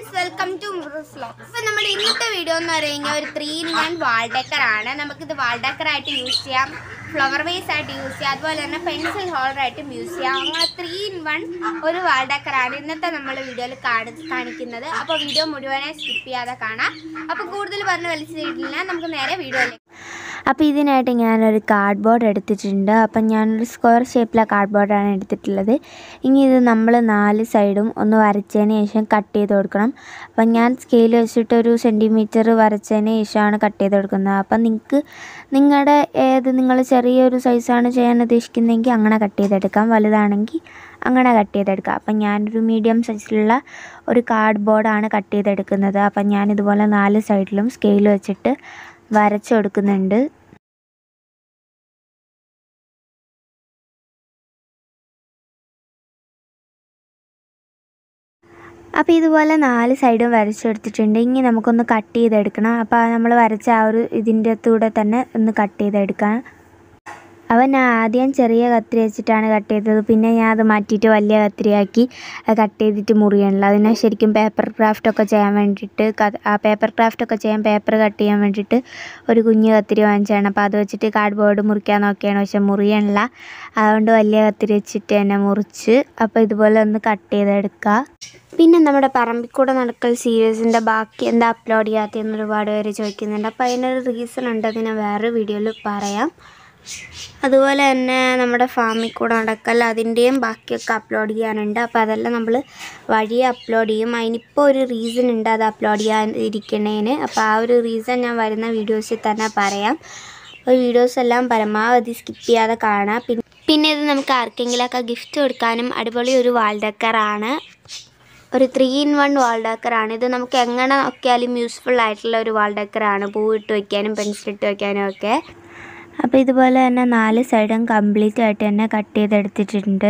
friends welcome to Muras vlogs അപ്പോൾ നമ്മുടെ ഇന്നത്തെ വീഡിയോ എന്ന് പറയുന്നത് ഒരു three in one wall decor ആണ് നമുക്കിത് വാൾ ഡെക്കർ ആയിട്ട് യൂസ് ചെയ്യാം ഫ്ലവർ വേസ് ആയിട്ട് യൂസ് ചെയ്യാം അതുപോലെ തന്നെ പെൻസിൽ ഹോൾഡർ ആയിട്ടും യൂസ് ചെയ്യാം അങ്ങനെ ത്രീ ഇൻ വൺ ഒരു വാൾ ഡെക്കർ ആണ് ഇന്നത്തെ നമ്മൾ വീഡിയോയിൽ കാണി കാണിക്കുന്നത് അപ്പോൾ വീഡിയോ മുഴുവനായി സ്കിപ്പ് ചെയ്യാതെ കാണാം അപ്പോൾ കൂടുതൽ പറഞ്ഞ് വലിച്ചിട്ടില്ല നമുക്ക് നേരെ വീഡിയോയിലേക്ക് അപ്പോൾ ഇതിനായിട്ട് ഞാനൊരു കാർഡ് ബോർഡ് എടുത്തിട്ടുണ്ട് അപ്പം ഞാനൊരു സ്ക്വയർ ഷേപ്പിലെ കാർഡ് ബോർഡാണ് എടുത്തിട്ടുള്ളത് ഇനി ഇത് നമ്മൾ നാല് സൈഡും ഒന്ന് വരച്ചതിന് ശേഷം കട്ട് ചെയ്ത് കൊടുക്കണം അപ്പം ഞാൻ സ്കെയിൽ വെച്ചിട്ട് ഒരു സെൻറ്റിമീറ്റർ വരച്ചതിന് ശേഷമാണ് കട്ട് ചെയ്ത് കൊടുക്കുന്നത് അപ്പം നിങ്ങൾക്ക് നിങ്ങളുടെ ഏത് നിങ്ങൾ ചെറിയൊരു സൈസാണ് ചെയ്യാൻ ഉദ്ദേശിക്കുന്നതെങ്കിൽ അങ്ങനെ കട്ട് ചെയ്തെടുക്കാം വലുതാണെങ്കിൽ അങ്ങനെ കട്ട് ചെയ്തെടുക്കാം അപ്പം ഞാനൊരു മീഡിയം സൈസിലുള്ള ഒരു കാർഡ് ബോർഡാണ് കട്ട് ചെയ്തെടുക്കുന്നത് അപ്പം ഞാനിതുപോലെ നാല് സൈഡിലും സ്കെയിൽ വെച്ചിട്ട് വരച്ചു കൊടുക്കുന്നുണ്ട് അപ്പോൾ ഇതുപോലെ നാല് സൈഡും വരച്ചെടുത്തിട്ടുണ്ട് ഇനി നമുക്കൊന്ന് കട്ട് ചെയ്തെടുക്കണം അപ്പോൾ നമ്മൾ വരച്ച ആ ഒരു ഇതിൻ്റെ കൂടെ തന്നെ ഒന്ന് കട്ട് ചെയ്തെടുക്കാം അവൻ ഞാൻ ആദ്യം ചെറിയ കത്തിരി വെച്ചിട്ടാണ് കട്ട് ചെയ്തത് പിന്നെ ഞാൻ അത് മാറ്റിയിട്ട് വലിയ കത്തിരിയാക്കി കട്ട് ചെയ്തിട്ട് മുറിയണില്ല അതിനെ ശരിക്കും പേപ്പർ ക്രാഫ്റ്റൊക്കെ ചെയ്യാൻ വേണ്ടിയിട്ട് ക- ആ പേപ്പർ ക്രാഫ്റ്റൊക്കെ ചെയ്യാൻ പേപ്പർ കട്ട് ചെയ്യാൻ വേണ്ടിയിട്ട് ഒരു കുഞ്ഞ് കത്തിരി വാങ്ങിച്ചാണ് അപ്പോൾ അത് വെച്ചിട്ട് കാർഡ് ബോർഡ് മുറിക്കാൻ നോക്കിയാണ് പക്ഷെ മുറിയണില്ല അതുകൊണ്ട് വലിയ കത്തിരി വെച്ചിട്ട് തന്നെ മുറിച്ച് അപ്പോൾ ഇതുപോലെ ഒന്ന് കട്ട് ചെയ്തെടുക്കുക പിന്നെ നമ്മുടെ പറമ്പിക്കൂടെ നടക്കൽ സീരീസിൻ്റെ ബാക്കി എന്താ അപ്ലോഡ് ചെയ്യാത്തതെന്ന് ഒരുപാട് പേര് ചോദിക്കുന്നുണ്ട് അപ്പോൾ അതിനൊരു റീസൺ ഉണ്ട് അതിനെ വേറെ വീഡിയോയിൽ പറയാം അതുപോലെ തന്നെ നമ്മുടെ ഫാമിൽ കൂടെ നടക്കൽ അതിൻ്റെയും ബാക്കിയൊക്കെ അപ്ലോഡ് ചെയ്യാനുണ്ട് അപ്പോൾ അതെല്ലാം നമ്മൾ വഴിയെ അപ്ലോഡ് ചെയ്യും അതിനിപ്പോൾ ഒരു റീസൺ ഉണ്ട് അത് അപ്ലോഡ് ചെയ്യാൻ ഇരിക്കണേന് അപ്പോൾ ആ ഒരു റീസൺ ഞാൻ വരുന്ന വീഡിയോസിൽ തന്നെ പറയാം അപ്പോൾ വീഡിയോസ് എല്ലാം പരമാവധി സ്കിപ്പ് ചെയ്യാതെ കാണാം പിന്നെ പിന്നെ ഇത് നമുക്ക് ആർക്കെങ്കിലുമൊക്കെ ഗിഫ്റ്റ് കൊടുക്കാനും അടിപൊളി ഒരു വാൾ ഡെക്കറാണ് ഒരു ത്രീ ഇൻ വൺ വാൾ ഡെക്കറാണ് ഇത് നമുക്ക് എങ്ങനെ നോക്കിയാലും യൂസ്ഫുൾ ആയിട്ടുള്ള ഒരു വാൾ ഡെക്കറാണ് പൂവിട്ട് വയ്ക്കാനും പെൻസിലിട്ട് വയ്ക്കാനും ഒക്കെ അപ്പോൾ ഇതുപോലെ തന്നെ നാല് സൈഡും കംപ്ലീറ്റ് ആയിട്ട് തന്നെ കട്ട് ചെയ്തെടുത്തിട്ടുണ്ട്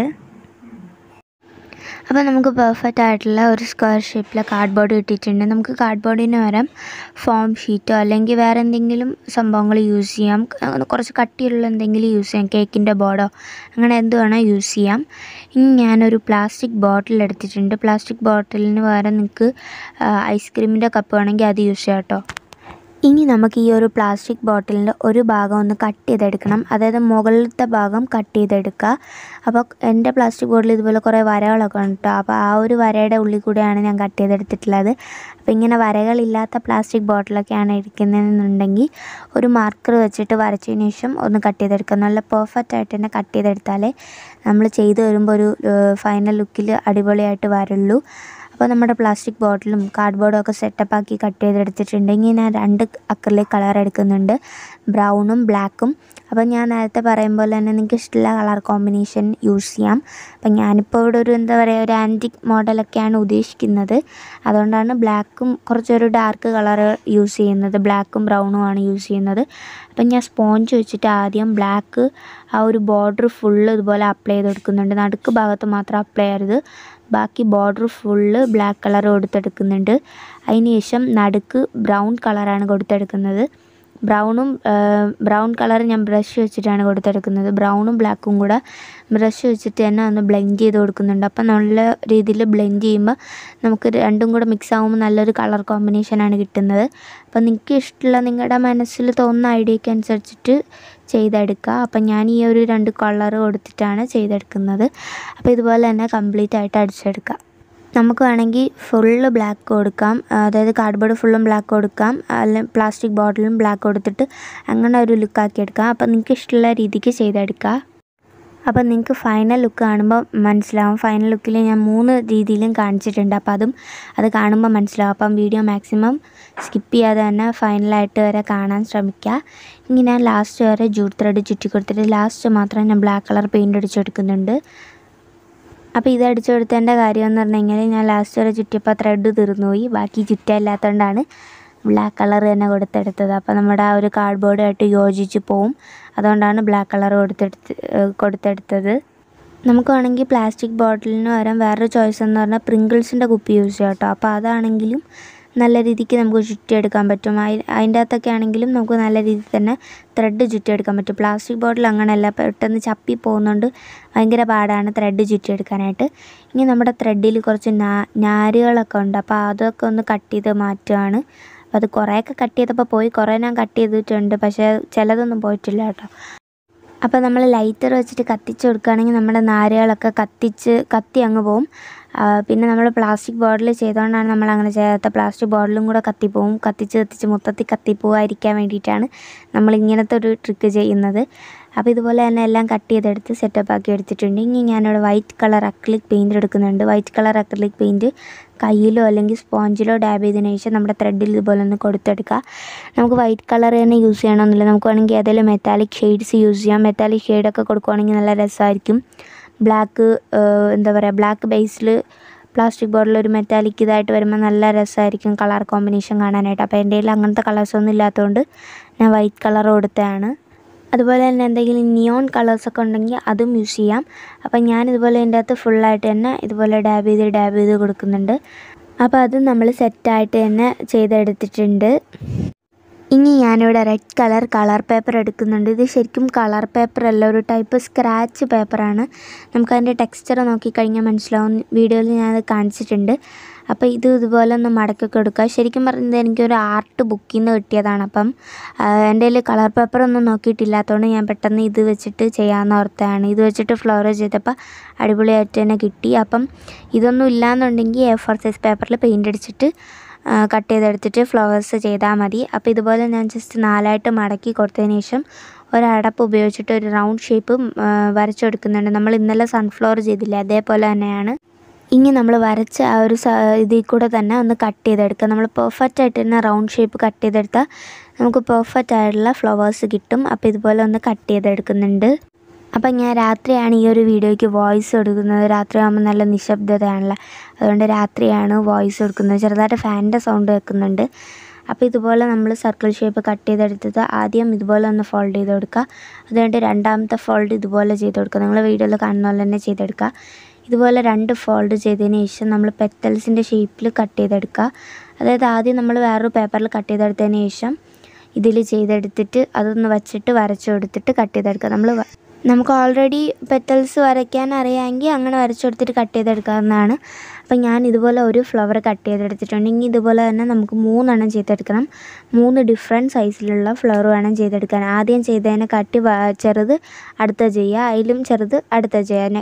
അപ്പോൾ നമുക്ക് പെർഫെക്റ്റ് ആയിട്ടുള്ള ഒരു സ്ക്വയർ ഷേപ്പിലെ കാർഡ് ബോർഡ് കിട്ടിയിട്ടുണ്ട് നമുക്ക് കാർഡ് ബോർഡിന് പകരം ഫോം ഷീറ്റോ അല്ലെങ്കിൽ വേറെ എന്തെങ്കിലും സംഭവങ്ങൾ യൂസ് ചെയ്യാം അങ്ങനെ കുറച്ച് കട്ടിയുള്ള എന്തെങ്കിലും യൂസ് ചെയ്യാം കേക്കിൻ്റെ ബോർഡോ അങ്ങനെ എന്ത് വേണോ യൂസ് ചെയ്യാം ഇനി ഞാനൊരു പ്ലാസ്റ്റിക് ബോട്ടിൽ എടുത്തിട്ടുണ്ട് പ്ലാസ്റ്റിക് ബോട്ടിലിന് പകരം നിങ്ങൾക്ക് ഐസ്ക്രീമിൻ്റെ കപ്പ് വേണമെങ്കിൽ അത് യൂസ് ചെയ്യാം കേട്ടോ ഇനി നമുക്ക് ഈ ഒരു പ്ലാസ്റ്റിക് ബോട്ടിലിൻ്റെ ഒരു ഭാഗം ഒന്ന് കട്ട് ചെയ്തെടുക്കണം അതായത് മുകളിലത്തെ ഭാഗം കട്ട് ചെയ്തെടുക്കുക അപ്പോൾ എൻ്റെ പ്ലാസ്റ്റിക് ബോട്ടിൽ ഇതുപോലെ കുറേ വരകളൊക്കെ ഉണ്ട് കേട്ടോ അപ്പോൾ ആ ഒരു വരയുടെ ഉള്ളിൽ കൂടെയാണ് ഞാൻ കട്ട് ചെയ്തെടുത്തിട്ടുള്ളത് അപ്പോൾ ഇങ്ങനെ വരകളില്ലാത്ത പ്ലാസ്റ്റിക് ബോട്ടിലൊക്കെയാണ് ഇരിക്കുന്നതെന്നുണ്ടെങ്കിൽ ഒരു മാർക്കർ വെച്ചിട്ട് വരച്ചതിന് ശേഷം ഒന്ന് കട്ട് ചെയ്തെടുക്കുക നല്ല പെർഫെക്റ്റ് ആയിട്ട് തന്നെ കട്ട് ചെയ്തെടുത്താലേ നമ്മൾ ചെയ്ത് വരുമ്പോൾ ഒരു ഫൈനൽ ലുക്കിൽ അടിപൊളിയായിട്ട് വരുള്ളൂ അപ്പോൾ നമ്മുടെ പ്ലാസ്റ്റിക് ബോട്ടിലും കാർഡ് ബോർഡും ഒക്കെ സെറ്റപ്പ് ആക്കി കട്ട് ചെയ്തെടുത്തിട്ടുണ്ടെങ്കിൽ ഞാൻ രണ്ട് അക്കറിലേക്ക് കളർ എടുക്കുന്നുണ്ട് ബ്രൗണും ബ്ലാക്കും അപ്പോൾ ഞാൻ നേരത്തെ പറയും പോലെ തന്നെ നിങ്ങൾക്ക് ഇഷ്ടമുള്ള കളർ കോമ്പിനേഷൻ യൂസ് ചെയ്യാം അപ്പം ഞാനിപ്പോൾ ഇവിടെ ഒരു എന്താ പറയുക ഒരു ആൻറ്റിക് മോഡലൊക്കെയാണ് ഉദ്ദേശിക്കുന്നത് അതുകൊണ്ടാണ് ബ്ലാക്കും കുറച്ചൊരു ഡാർക്ക് കളർ യൂസ് ചെയ്യുന്നത് ബ്ലാക്കും ബ്രൗണും ആണ് യൂസ് ചെയ്യുന്നത് അപ്പം ഞാൻ സ്പോഞ്ച് വെച്ചിട്ട് ആദ്യം ബ്ലാക്ക് ആ ഒരു ബോർഡർ ഫുള്ള് ഇതുപോലെ അപ്ലൈ ചെയ്ത് കൊടുക്കുന്നുണ്ട് നടുക്ക് ഭാഗത്ത് മാത്രം അപ്ലൈ ചെയ്യരുത് ബാക്കി ബോർഡർ ഫുള്ള് ബ്ലാക്ക് കളർ കൊടുത്തെടുക്കുന്നുണ്ട് അതിന് ശേഷം നടുക്ക് ബ്രൗൺ കളറാണ് കൊടുത്തെടുക്കുന്നത് ബ്രൗണും ബ്രൗൺ കളർ ഞാൻ ബ്രഷ് വെച്ചിട്ടാണ് കൊടുത്തെടുക്കുന്നത് ബ്രൗണും ബ്ലാക്കും കൂടെ ബ്രഷ് വെച്ചിട്ട് തന്നെ ഒന്ന് ബ്ലെൻഡ് ചെയ്ത് കൊടുക്കുന്നുണ്ട് അപ്പം നല്ല രീതിയിൽ ബ്ലെൻഡ് ചെയ്യുമ്പോൾ നമുക്ക് രണ്ടും കൂടെ മിക്സ് ആകുമ്പോൾ നല്ലൊരു കളർ കോമ്പിനേഷനാണ് കിട്ടുന്നത് അപ്പം നിങ്ങൾക്ക് ഇഷ്ടമുള്ള നിങ്ങളുടെ മനസ്സിൽ തോന്നുന്ന ഐഡിയയ്ക്ക് അനുസരിച്ചിട്ട് ചെയ്തെടുക്കുക അപ്പം ഞാൻ ഈ ഒരു രണ്ട് കളർ കൊടുത്തിട്ടാണ് ചെയ്തെടുക്കുന്നത് അപ്പോൾ ഇതുപോലെ തന്നെ കംപ്ലീറ്റ് ആയിട്ട് അടിച്ചെടുക്കുക നമുക്ക് വേണമെങ്കിൽ ഫുള്ള് ബ്ലാക്ക് കൊടുക്കാം അതായത് കാർഡ്ബോർഡ് ഫുള്ളും ബ്ലാക്ക് കൊടുക്കാം അല്ല പ്ലാസ്റ്റിക് ബോട്ടിലും ബ്ലാക്ക് കൊടുത്തിട്ട് അങ്ങനെ ഒരു ലുക്കാക്കി എടുക്കാം അപ്പം നിങ്ങൾക്ക് ഇഷ്ടമുള്ള രീതിക്ക് ചെയ്തെടുക്കുക അപ്പം നിങ്ങൾക്ക് ഫൈനൽ ലുക്ക് കാണുമ്പോൾ മനസ്സിലാവും ഫൈനൽ ലുക്കിൽ ഞാൻ മൂന്ന് രീതിയിലും കാണിച്ചിട്ടുണ്ട് അപ്പോൾ അതും അത് കാണുമ്പോൾ മനസ്സിലാവും അപ്പം വീഡിയോ മാക്സിമം സ്കിപ്പ് ചെയ്യാതെ തന്നെ ഫൈനലായിട്ട് വരെ കാണാൻ ശ്രമിക്കുക ഇനി ഞാൻ ലാസ്റ്റ് വരെ ജൂട്ട് ത്രെഡ് ചുറ്റി കൊടുത്തിട്ട് ലാസ്റ്റ് മാത്രം ഞാൻ ബ്ലാക്ക് കളർ പെയിൻറ് അടിച്ചെടുക്കുന്നുണ്ട് അപ്പോൾ ഇത് അടിച്ചു കൊടുത്തതിൻ്റെ കാര്യം എന്ന് പറഞ്ഞു കഴിഞ്ഞാൽ ഞാൻ ലാസ്റ്റ് വരെ ചുറ്റിയപ്പോൾ ത്രെഡ് തീർന്നു പോയി ബാക്കി ചുറ്റാനില്ലാത്തതുകൊണ്ടാണ് ബ്ലാക്ക് കളർ തന്നെ കൊടുത്തെടുത്തത് അപ്പോൾ നമ്മുടെ ആ ഒരു കാർഡ് ബോർഡായിട്ട് യോജിച്ച് പോവും അതുകൊണ്ടാണ് ബ്ലാക്ക് കളർ കൊടുത്തെടുത്ത് ഏഹ് കൊടുത്തെടുത്തത് നമുക്ക് വേണമെങ്കിൽ പ്ലാസ്റ്റിക് ബോട്ടിലിന് പകരം വേറൊരു ചോയ്സ് എന്ന് പറഞ്ഞാൽ പ്രിങ്കിൾസിൻ്റെ കുപ്പി യൂസ് ചെയ്യാം കേട്ടോ അപ്പോൾ അതാണെങ്കിലും നല്ല രീതിക്ക് നമുക്ക് ചുറ്റിയെടുക്കാൻ പറ്റും അയി- അതിൻ്റെ അകത്തൊക്കെ ആണെങ്കിലും നമുക്ക് നല്ല രീതിയിൽ തന്നെ ത്രെഡ് ചുറ്റിയെടുക്കാൻ പറ്റും പ്ലാസ്റ്റിക് ബോട്ടിൽ അങ്ങനെയല്ല പെട്ടെന്ന് ചപ്പി പോകുന്നതുകൊണ്ട് ഭയങ്കര പാടാണ് ത്രെഡ് ചുറ്റിയെടുക്കാനായിട്ട് ഇനി നമ്മുടെ ത്രെഡിൽ കുറച്ച് നാ നാരുകളൊക്കെ ഉണ്ട് അപ്പോൾ അതൊക്കെ ഒന്ന് കട്ട് ചെയ്ത് മാറ്റുകയാണ് അപ്പോൾ അത് കുറേയൊക്കെ കട്ട് ചെയ്തപ്പോൾ പോയി കുറേ ഞാൻ കട്ട് ചെയ്തിട്ടുണ്ട് പക്ഷേ ചിലതൊന്നും പോയിട്ടില്ല കേട്ടോ അപ്പോൾ നമ്മൾ ലൈറ്റർ വെച്ചിട്ട് കത്തിച്ച് കൊടുക്കുകയാണെങ്കിൽ നമ്മുടെ നാരുകളൊക്കെ കത്തിച്ച് കത്തി അങ്ങ് പോവും ആ, പിന്നെ നമ്മൾ പ്ലാസ്റ്റിക് ബോട്ടിൽ ചെയ്തുകൊണ്ടാണ് നമ്മൾ അങ്ങനെ ചെയ്യാത്ത പ്ലാസ്റ്റിക് ബോട്ടിലും കൂടെ കത്തിപ്പോവും കത്തിച്ച് കത്തിച്ച് മൊത്തത്തിൽ കത്തിപ്പോവാതിരിക്കാൻ വേണ്ടിയിട്ടാണ് നമ്മൾ ഇങ്ങനത്തെ ഒരു ട്രിക്ക് ചെയ്യുന്നത് അപ്പോൾ ഇതുപോലെ തന്നെ എല്ലാം കട്ട് ചെയ്തെടുത്ത് സെറ്റപ്പ് ആക്കി എടുത്തിട്ടുണ്ട് ഇനി ഞാനിവിടെ വൈറ്റ് കളർ അക്രിലിക് പെയിൻറ്റ് എടുക്കുന്നുണ്ട് വൈറ്റ് കളർ അക്രിലിക് പെയിൻറ്റ് കയ്യിലോ അല്ലെങ്കിൽ സ്പോഞ്ചിലോ ഡാബ് ചെയ്തതിന് ശേഷം നമ്മുടെ ത്രെഡിൽ ഇതുപോലെ ഒന്ന് കൊടുത്തെടുക്കുക നമുക്ക് വൈറ്റ് കളർ തന്നെ യൂസ് ചെയ്യണമെന്നില്ല നമുക്ക് വേണമെങ്കിൽ ഏതെങ്കിലും മെറ്റാലിക് ഷെയ്ഡ്സ് യൂസ് ചെയ്യാം മെറ്റാലിക് ഷെയ്ഡൊക്കെ കൊടുക്കുവാണെങ്കിൽ നല്ല രസമായിരിക്കും ബ്ലാക്ക് എന്താ പറയുക ബ്ലാക്ക് ബേസിൽ പ്ലാസ്റ്റിക് ബോട്ടിൽ ഒരു മെറ്റാലിക് ഇതായിട്ട് വരുമ്പോൾ നല്ല രസമായിരിക്കും കളർ കോമ്പിനേഷൻ കാണാനായിട്ട് അപ്പോൾ എൻ്റെ കയ്യിൽ അങ്ങനത്തെ കളേഴ്സ് ഒന്നും ഇല്ലാത്തതുകൊണ്ട് ഞാൻ വൈറ്റ് കളർ കൊടുത്തതാണ് അതുപോലെ തന്നെ എന്തെങ്കിലും നിയോൺ കളേഴ്സൊക്കെ ഉണ്ടെങ്കിൽ അതും യൂസ് ചെയ്യാം അപ്പം ഞാൻ ഇതുപോലെ ഇതിൻ്റെ അകത്ത് ഫുള്ളായിട്ട് തന്നെ ഇതുപോലെ ഡാബ് ചെയ്ത് ഡാബ് ചെയ്ത് കൊടുക്കുന്നുണ്ട് അപ്പോൾ അത് നമ്മൾ സെറ്റായിട്ട് തന്നെ ചെയ്തെടുത്തിട്ടുണ്ട് ഇനി ഞാനിവിടെ റെഡ് കളർ കളർ പേപ്പർ എടുക്കുന്നുണ്ട് ഇത് ശരിക്കും കളർ പേപ്പർ അല്ല ഒരു ടൈപ്പ് സ്ക്രാച്ച് പേപ്പറാണ് നമുക്ക് അതിൻ്റെ ടെക്സ്ചർ നോക്കിക്കഴിഞ്ഞാൽ മനസ്സിലാവും വീഡിയോയിൽ ഞാനത് കാണിച്ചിട്ടുണ്ട് അപ്പോൾ ഇത് ഇതുപോലെ ഒന്ന് മടക്കി കൊടുക്കുക ശരിക്കും പറഞ്ഞത് എനിക്കൊരു ആർട്ട് ബുക്കിൽ നിന്ന് കിട്ടിയതാണ് അപ്പം ആ, എൻ്റെ കയ്യിൽ കളർ പേപ്പർ ഒന്നും നോക്കിയിട്ടില്ലാത്തതുകൊണ്ട് ഞാൻ പെട്ടെന്ന് ഇത് വെച്ചിട്ട് ചെയ്യാമെന്ന് ഓർത്താണ് ഇത് വെച്ചിട്ട് ഫ്ലവർ ചെയ്തപ്പോൾ അടിപൊളിയായിട്ട് തന്നെ കിട്ടി അപ്പം ഇതൊന്നും ഇല്ലാന്നുണ്ടെങ്കിൽ എ ഫോർ സൈസ് പേപ്പറിൽ പെയിൻ്റ് അടിച്ചിട്ട് കട്ട് ചെയ്തെടുത്തിട്ട് ഫ്ലവേഴ്സ് ചെയ്താൽ മതി അപ്പോൾ ഇതുപോലെ ഞാൻ ജസ്റ്റ് നാലായിട്ട് മടക്കി കൊടുത്തതിന് ശേഷം ഒരടപ്പ് ഉപയോഗിച്ചിട്ട് ഒരു റൗണ്ട് ഷേപ്പ് വരച്ചെടുക്കുന്നുണ്ട് നമ്മൾ ഇന്നലെ സൺഫ്ലവർ ചെയ്തില്ലേ അതേപോലെ തന്നെയാണ് ഇനി നമ്മൾ വരച്ച ആ ഒരു സ ഇതിൽ കൂടെ തന്നെ ഒന്ന് കട്ട് ചെയ്തെടുക്കുക നമ്മൾ പെർഫെക്റ്റ് ആയിട്ട് തന്നെ റൗണ്ട് ഷേപ്പ് കട്ട് ചെയ്തെടുത്താൽ നമുക്ക് പെർഫെക്റ്റ് ആയിട്ടുള്ള ഫ്ലവേഴ്സ് കിട്ടും അപ്പോൾ ഇതുപോലെ ഒന്ന് കട്ട് ചെയ്തെടുക്കുന്നുണ്ട് അപ്പം ഞാൻ രാത്രിയാണ് ഈ ഒരു വീഡിയോയ്ക്ക് വോയിസ് കൊടുക്കുന്നത് രാത്രിയാകുമ്പോൾ നല്ല നിശബ്ദതയാണല്ലോ അതുകൊണ്ട് രാത്രിയാണ് വോയിസ് കൊടുക്കുന്നത് ചെറുതായിട്ട് ഫാനിൻ്റെ സൗണ്ട് കേൾക്കുന്നുണ്ട് അപ്പോൾ ഇതുപോലെ നമ്മൾ സർക്കിൾ ഷേപ്പ് കട്ട് ചെയ്തെടുത്തത് ആദ്യം ഇതുപോലെ ഒന്ന് ഫോൾഡ് ചെയ്ത് കൊടുക്കുക അതുകൊണ്ട് രണ്ടാമത്തെ ഫോൾഡ് ഇതുപോലെ ചെയ്ത് കൊടുക്കുക നിങ്ങൾ വീഡിയോയിൽ കാണുന്ന പോലെ തന്നെ ചെയ്തെടുക്കുക ഇതുപോലെ രണ്ട് ഫോൾഡ് ചെയ്തതിന് ശേഷം നമ്മൾ പെറ്റൽസിൻ്റെ ഷേപ്പിൽ കട്ട് ചെയ്തെടുക്കുക അതായത് ആദ്യം നമ്മൾ വേറൊരു പേപ്പറിൽ കട്ട് ചെയ്തെടുത്തതിന് ശേഷം ഇതിൽ ചെയ്തെടുത്തിട്ട് അതൊന്ന് വച്ചിട്ട് വരച്ചു കൊടുത്തിട്ട് കട്ട് ചെയ്തെടുക്കുക നമ്മൾ വ- നമുക്ക് ഓൾറെഡി പെറ്റൽസ് വരയ്ക്കാൻ അറിയാമെങ്കിൽ അങ്ങനെ വരച്ചു കൊടുത്തിട്ട് കട്ട് ചെയ്തെടുക്കാവുന്നതാണ് അപ്പം ഞാൻ ഇതുപോലെ ഒരു ഫ്ലവർ കട്ട് ചെയ്തെടുത്തിട്ടുണ്ടെങ്കിൽ ഇതുപോലെ തന്നെ നമുക്ക് മൂന്നെണ്ണം ചെയ്തെടുക്കണം മൂന്ന് ഡിഫറെൻറ്റ് സൈസിലുള്ള ഫ്ലവർ വേണം ചെയ്തെടുക്കാൻ ആദ്യം ചെയ്തതിനെ കട്ടി വ- ചെറുത് അടുത്ത ചെയ്യുക അതിലും ചെറുത് അടുത്ത ചെയ്യാൻ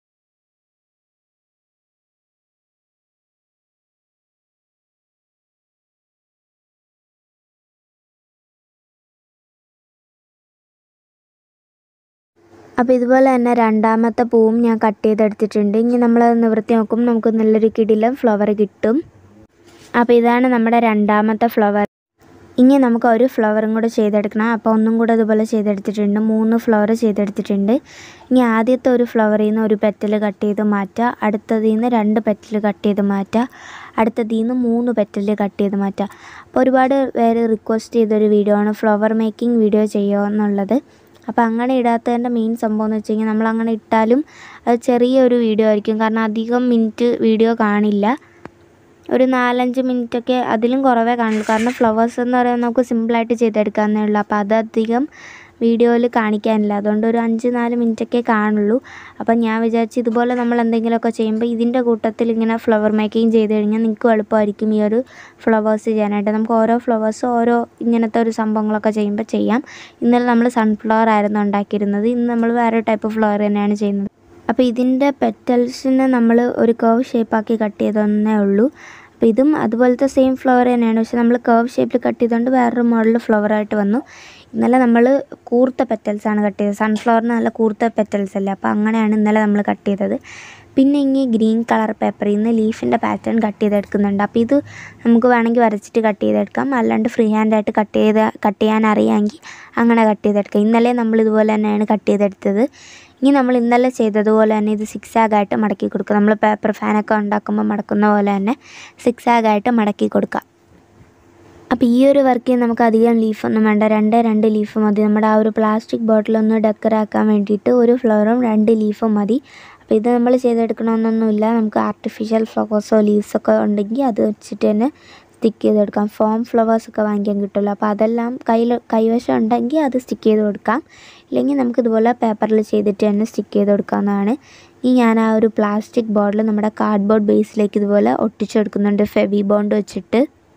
അപ്പോൾ ഇതുപോലെ തന്നെ രണ്ടാമത്തെ പൂവും ഞാൻ കട്ട് ചെയ്തെടുത്തിട്ടുണ്ട് ഇനി നമ്മളത് നിവൃത്തി നോക്കുമ്പോൾ നമുക്ക് നല്ലൊരു കിടിലം ഫ്ലവർ കിട്ടും അപ്പോൾ ഇതാണ് നമ്മുടെ രണ്ടാമത്തെ ഫ്ലവർ ഇനി നമുക്ക് ഒരു ഫ്ലവറും കൂടെ ചെയ്തെടുക്കണം അപ്പോൾ ഒന്നും കൂടെ ഇതുപോലെ ചെയ്തെടുത്തിട്ടുണ്ട് മൂന്ന് ഫ്ലവർ ചെയ്തെടുത്തിട്ടുണ്ട് ഇനി ആദ്യത്തെ ഒരു ഫ്ലവറിൽ നിന്ന് ഒരു പെറ്റൽ കട്ട് ചെയ്ത് മാറ്റുക അടുത്തതിൽ നിന്ന് രണ്ട് പെറ്റൽ കട്ട് ചെയ്ത് മാറ്റുക അടുത്തതിൽ നിന്ന് മൂന്ന് പെറ്റൽ കട്ട് ചെയ്ത് മാറ്റുക അപ്പോൾ ഒരുപാട് പേര് റിക്വസ്റ്റ് ചെയ്തൊരു വീഡിയോ ആണ് ഫ്ലവർ മേക്കിംഗ് വീഡിയോ ചെയ്യുമോ എന്നുള്ളത് അപ്പോൾ അങ്ങനെ ഇടാത്തതിൻ്റെ മെയിൻ സംഭവം എന്ന് വെച്ച് കഴിഞ്ഞാൽ നമ്മൾ അങ്ങനെ ഇട്ടാലും അത് ചെറിയൊരു വീഡിയോ ആയിരിക്കും കാരണം അധികം മിനിറ്റ് വീഡിയോ കാണില്ല ഒരു നാലഞ്ച് മിനിറ്റൊക്കെ അതിലും കുറവേ കാണുള്ളൂ കാരണം ഫ്ലവേഴ്സ് എന്ന് പറയുന്നത് നമുക്ക് സിമ്പിളായിട്ട് ചെയ്തെടുക്കാവുന്നേ ഉള്ളൂ അപ്പോൾ അത് അധികം വീഡിയോയിൽ കാണിക്കാനില്ല അതുകൊണ്ട് ഒരു അഞ്ച് നാല് മിനിറ്റൊക്കെ കാണുള്ളൂ അപ്പം ഞാൻ വിചാരിച്ചു ഇതുപോലെ നമ്മൾ എന്തെങ്കിലുമൊക്കെ ചെയ്യുമ്പോൾ ഇതിൻ്റെ കൂട്ടത്തിൽ ഇങ്ങനെ ഫ്ലവർ മേക്കിംഗ് ചെയ്ത് കഴിഞ്ഞാൽ നിങ്ങൾക്ക് എളുപ്പമായിരിക്കും ഈ ഒരു ഫ്ലവേഴ്സ് ചെയ്യാനായിട്ട് നമുക്ക് ഓരോ ഫ്ലവേഴ്സ് ഓരോ ഇങ്ങനത്തെ ഒരു സംഭവങ്ങളൊക്കെ ചെയ്യുമ്പോൾ ചെയ്യാം ഇന്നലെ നമ്മൾ സൺഫ്ലവർ ആയിരുന്നു ഉണ്ടാക്കിയിരുന്നത് ഇന്ന് നമ്മൾ വേറെ ടൈപ്പ് ഫ്ലവർ തന്നെയാണ് ചെയ്യുന്നത് അപ്പോൾ ഇതിൻ്റെ പെറ്റൽസിനെ നമ്മൾ ഒരു കർവ് ഷേപ്പാക്കി കട്ട് ചെയ്തതന്നേ ഉള്ളൂ അപ്പോൾ ഇതും അതുപോലത്തെ സെയിം ഫ്ലവർ തന്നെയാണ് പക്ഷെ നമ്മൾ കർവ് ഷേപ്പിൽ കട്ട് ചെയ്തുകൊണ്ട് വേറൊരു മോഡൽ ഫ്ലവറായിട്ട് വന്നു ഇന്നലെ നമ്മൾ കൂർത്ത പെറ്റൽസ് ആണ് കട്ട് ചെയ്തത് സൺഫ്ലവറിന് നല്ല കൂർത്ത പെറ്റൽസ് അല്ലേ അപ്പോൾ അങ്ങനെയാണ് ഇന്നലെ നമ്മൾ കട്ട് ചെയ്തത് പിന്നെ ഇനി ഗ്രീൻ കളർ പേപ്പറിൽ നിന്ന് ലീഫിൻ്റെ പാറ്റേൺ കട്ട് ചെയ്തെടുക്കുന്നുണ്ട് അപ്പോൾ ഇത് നമുക്ക് വേണമെങ്കിൽ വരച്ചിട്ട് കട്ട് ചെയ്തെടുക്കാം അല്ലാണ്ട് ഫ്രീ ഹാൻഡായിട്ട് കട്ട് ചെയ്ത് കട്ട് ചെയ്യാൻ അറിയാമെങ്കിൽ അങ്ങനെ കട്ട് ചെയ്തെടുക്കാം ഇന്നലെ നമ്മൾ ഇതുപോലെ തന്നെയാണ് കട്ട് ചെയ്തെടുത്തത് ഇനി നമ്മൾ ഇന്നലെ ചെയ്തതുപോലെ തന്നെ ഇത് സിക്സ് ആയിട്ട് മടക്കി കൊടുക്കുക നമ്മൾ പേപ്പർ ഫാനൊക്കെ ഉണ്ടാക്കുമ്പോൾ മടക്കുന്ന പോലെ തന്നെ സിക്സ് ആയിട്ട് മടക്കി കൊടുക്കുക അപ്പോൾ ഈ ഒരു വർക്കിൽ നമുക്ക് അധികം ലീഫൊന്നും വേണ്ട രണ്ടേ രണ്ട് ലീഫ് മതി നമ്മുടെ ആ ഒരു പ്ലാസ്റ്റിക് ബോട്ടിലൊന്ന് ഡെക്കറാക്കാൻ വേണ്ടിയിട്ട് ഒരു ഫ്ലവറും രണ്ട് ലീഫും മതി അപ്പോൾ ഇത് നമ്മൾ ചെയ്തെടുക്കണമെന്നൊന്നുമില്ല നമുക്ക് ആർട്ടിഫിഷ്യൽ ഫ്ലവേഴ്സോ ലീവ്സൊക്കെ ഉണ്ടെങ്കിൽ അത് വെച്ചിട്ട് തന്നെ സ്റ്റിക്ക് ചെയ്ത് കൊടുക്കാം ഫോം ഫ്ലവേഴ്സ് ഒക്കെ വാങ്ങിക്കാൻ കിട്ടുമല്ലോ അപ്പോൾ അതെല്ലാം കയ്യിൽ കൈവശം ഉണ്ടെങ്കിൽ അത് സ്റ്റിക്ക് ചെയ്ത് കൊടുക്കാം ഇല്ലെങ്കിൽ നമുക്ക് ഇതുപോലെ പേപ്പറിൽ ചെയ്തിട്ട് തന്നെ സ്റ്റിക്ക് ചെയ്ത് കൊടുക്കാവുന്നതാണ് ഇനി ഞാൻ ആ ഒരു പ്ലാസ്റ്റിക് ബോർഡിൽ നമ്മുടെ കാർഡ്ബോർഡ് ബേസിലേക്ക് ഇതുപോലെ ഒട്ടിച്ചെടുക്കുന്നുണ്ട് ഫെവി ബോണ്ട് വെച്ചിട്ട്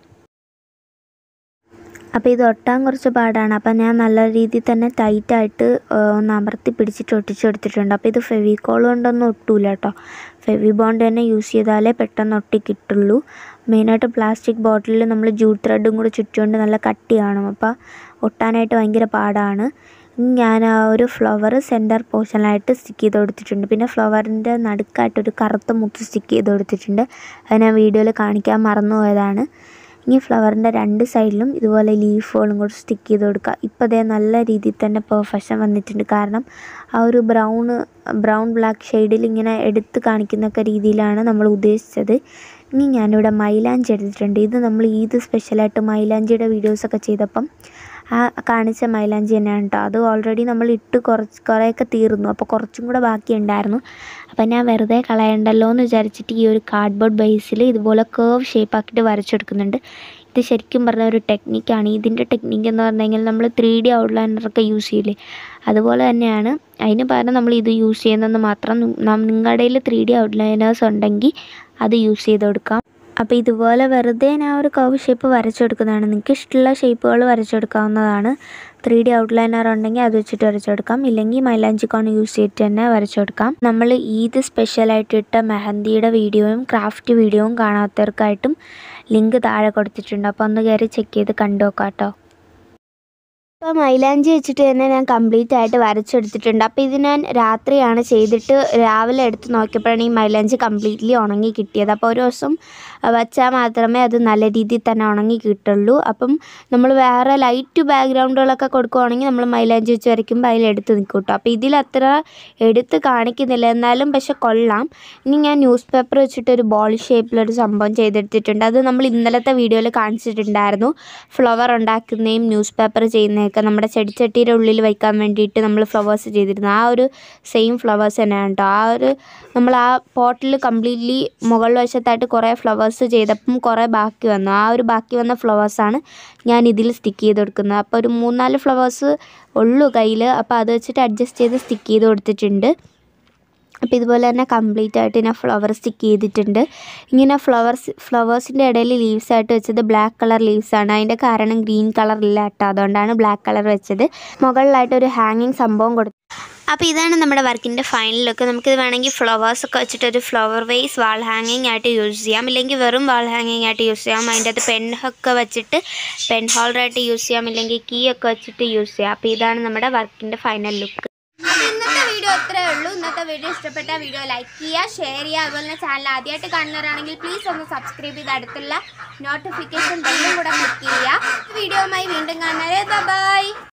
അപ്പോൾ ഇത് ഒട്ടാൻ കുറച്ച് പാടാണ് അപ്പോൾ ഞാൻ നല്ല രീതിയിൽ തന്നെ ടൈറ്റായിട്ട് ഒന്ന് അമർത്തി പിടിച്ചിട്ട് ഒട്ടിച്ചെടുത്തിട്ടുണ്ട് അപ്പോൾ ഇത് ഫെവിക്കോൾ കൊണ്ടൊന്നും ഒട്ടൂല കേട്ടോ ഫെവി ബോണ്ട് തന്നെ യൂസ് ചെയ്താലേ പെട്ടെന്ന് ഒട്ടി കിട്ടുള്ളൂ മെയിനായിട്ട് പ്ലാസ്റ്റിക് ബോട്ടിലിൽ നമ്മൾ ജൂട്ട് ത്രെഡും കൂടി ചുറ്റുകൊണ്ട് നല്ല കട്ടി കാണും അപ്പോൾ ഒട്ടാനായിട്ട് ഭയങ്കര പാടാണ് ഇനി ഞാൻ ആ ഒരു ഫ്ലവർ സെൻറ്റർ പോർഷനിലായിട്ട് സ്റ്റിക്ക് ചെയ്ത് കൊടുത്തിട്ടുണ്ട് പിന്നെ ഫ്ലവറിൻ്റെ നടുക്കായിട്ട് ഒരു കറുത്ത മുത്ത് സ്റ്റിക്ക് ചെയ്ത് കൊടുത്തിട്ടുണ്ട് അത് ഞാൻ വീഡിയോയിൽ കാണിക്കാൻ മറന്നു പോയതാണ് ഇനി ഫ്ലവറിൻ്റെ രണ്ട് സൈഡിലും ഇതുപോലെ ലീഫുകളും കൂടി സ്റ്റിക്ക് ചെയ്ത് കൊടുക്കുക ഇപ്പോൾ അതേ നല്ല രീതിയിൽ തന്നെ പെർഫെക്ഷൻ വന്നിട്ടുണ്ട് കാരണം ആ ഒരു ബ്രൗൺ ബ്രൗൺ ബ്ലാക്ക് ഷെയ്ഡിൽ ഇങ്ങനെ എടുത്ത് കാണിക്കുന്നൊക്കെ രീതിയിലാണ് നമ്മൾ ഉദ്ദേശിച്ചത് ഇനി ഞാനിവിടെ മൈലാഞ്ചി എടുത്തിട്ടുണ്ട് ഇത് നമ്മൾ ഈദ് സ്പെഷ്യലായിട്ട് മൈലാഞ്ചിയുടെ വീഡിയോസൊക്കെ ചെയ്തപ്പം ആ കാണിച്ച മൈലാഞ്ചി തന്നെയാണ് കേട്ടോ അത് ഓൾറെഡി നമ്മൾ ഇട്ട് കുറച്ച് കുറേയൊക്കെ തീർന്നു അപ്പോൾ കുറച്ചും കൂടെ ബാക്കി ഉണ്ടായിരുന്നു അപ്പോൾ ഞാൻ വെറുതെ കളയണ്ടല്ലോ എന്ന് വിചാരിച്ചിട്ട് ഈ ഒരു കാർഡ്ബോർഡ് ബേസിൽ ഇതുപോലെ കേർവ് ഷേപ്പ് ആക്കിയിട്ട് വരച്ചെടുക്കുന്നുണ്ട് ഇത് ശരിക്കും പറഞ്ഞ ഒരു ടെക്നിക്കാണ് ഇതിൻ്റെ ടെക്നിക്ക് എന്ന് പറഞ്ഞു കഴിഞ്ഞാൽ നമ്മൾ ത്രീ ഡി ഔട്ട്ലൈനറൊക്കെ യൂസ് ചെയ്യില്ലേ അതുപോലെ തന്നെയാണ് അതിന് പകരം നമ്മൾ ഇത് യൂസ് ചെയ്യുന്നതെന്ന് മാത്രം നിങ്ങളുടെ കയ്യിൽ ത്രീ ഡി ഔട്ട്ലൈനേഴ്സ് ഉണ്ടെങ്കിൽ അത് യൂസ് ചെയ്ത് കൊടുക്കാം അപ്പോൾ ഇതുപോലെ വെറുതെ ഞാൻ ഒരു കർവ് ഷേപ്പ് വരച്ചെടുക്കുന്നതാണ് നിങ്ങൾക്ക് ഇഷ്ടമുള്ള ഷേപ്പുകൾ വരച്ചെടുക്കാവുന്നതാണ് ത്രീ ഡി ഔട്ട്ലൈനർ ഉണ്ടെങ്കിൽ അത് വെച്ചിട്ട് വരച്ചെടുക്കാം ഇല്ലെങ്കിൽ മൈലാഞ്ചി കോൺ യൂസ് ചെയ്തിട്ട് തന്നെ വരച്ചെടുക്കാം നമ്മൾ ഈദ് സ്പെഷ്യലായിട്ട് ഇട്ട മെഹന്തിയുടെ വീഡിയോയും ക്രാഫ്റ്റ് വീഡിയോയും കാണാത്തവർക്കായിട്ടും ലിങ്ക് താഴെ കൊടുത്തിട്ടുണ്ട് അപ്പോൾ ഒന്ന് കയറി ചെക്ക് ചെയ്ത് കണ്ടു നോക്കാം കേട്ടോ ഇപ്പോൾ മൈലാഞ്ചി വെച്ചിട്ട് തന്നെ ഞാൻ കംപ്ലീറ്റ് ആയിട്ട് വരച്ചെടുത്തിട്ടുണ്ട് അപ്പോൾ ഇത് ഞാൻ രാത്രിയാണ് ചെയ്തിട്ട് രാവിലെ എടുത്ത് നോക്കിയപ്പോഴാണ് ഈ മൈലാഞ്ചി കംപ്ലീറ്റ്ലി ഉണങ്ങി കിട്ടിയത് അപ്പോൾ ഒരു ദിവസം വച്ചാൽ മാത്രമേ അത് നല്ല രീതിയിൽ തന്നെ ഉണങ്ങി കിട്ടുള്ളൂ അപ്പം നമ്മൾ വേറെ ലൈറ്റ് ബാക്ക്ഗ്രൗണ്ടുകളൊക്കെ കൊടുക്കുവാണെങ്കിൽ നമ്മൾ മൈലാഞ്ചി വെച്ച് വരയ്ക്കുമ്പോൾ അതിൽ എടുത്ത് നിൽക്കും കേട്ടോ അപ്പോൾ ഇതിൽ അത്ര എടുത്ത് കാണിക്കുന്നില്ല എന്നാലും പക്ഷെ കൊള്ളാം ഇനി ഞാൻ ന്യൂസ് പേപ്പർ വെച്ചിട്ട് ഒരു ബോൾ ഷേപ്പിലൊരു സംഭവം ചെയ്തെടുത്തിട്ടുണ്ട് അത് നമ്മൾ ഇന്നലത്തെ വീഡിയോയിൽ കാണിച്ചിട്ടുണ്ടായിരുന്നു ഫ്ലവർ ഉണ്ടാക്കുന്നതും ന്യൂസ് പേപ്പർ ചെയ്യുന്നതൊക്കെ നമ്മുടെ ചെടിച്ചട്ടിയുടെ ഉള്ളിൽ വയ്ക്കാൻ വേണ്ടിയിട്ട് നമ്മൾ ഫ്ലവേഴ്സ് ചെയ്തിരുന്നു ആ ഒരു സെയിം ഫ്ലവേഴ്സ് തന്നെയാണ് കേട്ടോ ആ ഒരു നമ്മൾ ആ പോട്ടിൽ കംപ്ലീറ്റ്ലി മുകൾ വശത്തായിട്ട് കുറേ ഫ്ലവേഴ്സ് ചെയ്തപ്പം കുറേ ബാക്കി വന്നു ആ ഒരു ബാക്കി വന്ന ഫ്ലവേഴ്സാണ് ഞാൻ ഇതിൽ സ്റ്റിക്ക് ചെയ്ത് കൊടുക്കുന്നത് അപ്പോൾ ഒരു മൂന്നാല് ഫ്ലവേഴ്സ് ഉള്ളൂ കയ്യിൽ അപ്പോൾ അത് വെച്ചിട്ട് അഡ്ജസ്റ്റ് ചെയ്ത് സ്റ്റിക്ക് ചെയ്ത് കൊടുത്തിട്ടുണ്ട് അപ്പോൾ ഇതുപോലെ തന്നെ കംപ്ലീറ്റ് ആയിട്ട് ഞാൻ ഫ്ലവർ സ്റ്റിക്ക് ചെയ്തിട്ടുണ്ട് ഇങ്ങനെ ഫ്ലവേഴ്സ് ഫ്ലവേഴ്സിൻ്റെ ഇടയിൽ ലീവ്സ് ആയിട്ട് വെച്ചത് ബ്ലാക്ക് കളർ ലീവ്സ് ആണ് അതിൻ്റെ കാരണം ഗ്രീൻ കളർ ഇല്ല കേട്ടോ അതുകൊണ്ടാണ് ബ്ലാക്ക് കളർ വെച്ചത് മുകളിലായിട്ട് ഒരു ഹാങ്ങിങ് സംഭവം കൊടുത്തു അപ്പോൾ ഇതാണ് നമ്മുടെ വർക്കിൻ്റെ ഫൈനൽ ലുക്ക് നമുക്കിത് വേണമെങ്കിൽ ഫ്ലവേഴ്സ് ഒക്കെ വെച്ചിട്ട് ഒരു ഫ്ലവർ വേസ് വാൾ ഹാങ്ങിങ് ആയിട്ട് യൂസ് ചെയ്യാം ഇല്ലെങ്കിൽ വെറും വാൾ ഹാങ്ങിങ് ആയിട്ട് യൂസ് ചെയ്യാം അതിൻ്റെ അകത്ത് പെൻ ഒക്കെ വെച്ചിട്ട് പെൻ ഹോൾഡറായിട്ട് യൂസ് ചെയ്യാം ഇല്ലെങ്കിൽ കീ ഒക്കെ വെച്ചിട്ട് യൂസ് ചെയ്യാം അപ്പോൾ ഇതാണ് നമ്മുടെ വർക്കിൻ്റെ ഫൈനൽ ലുക്ക് അപ്പോൾ ഇന്നത്തെ വീഡിയോ ഇത്രേ ഉള്ളൂ ഇന്നത്തെ വീഡിയോ ഇഷ്ടപ്പെട്ട വീഡിയോ ലൈക്ക് ചെയ്യുക ഷെയർ ചെയ്യുക അതുപോലെ തന്നെ ചാനൽ ആദ്യമായിട്ട് കാണുന്നവരാണെങ്കിൽ പ്ലീസ് ഒന്ന് സബ്സ്ക്രൈബ് ചെയ്ത് അടുത്തുള്ള നോട്ടിഫിക്കേഷൻ ബെല്ലും കൂടെ ക്ലിക്ക് ചെയ്യുക വീഡിയോയുമായി വീണ്ടും കാണുന്നവരെ ബൈ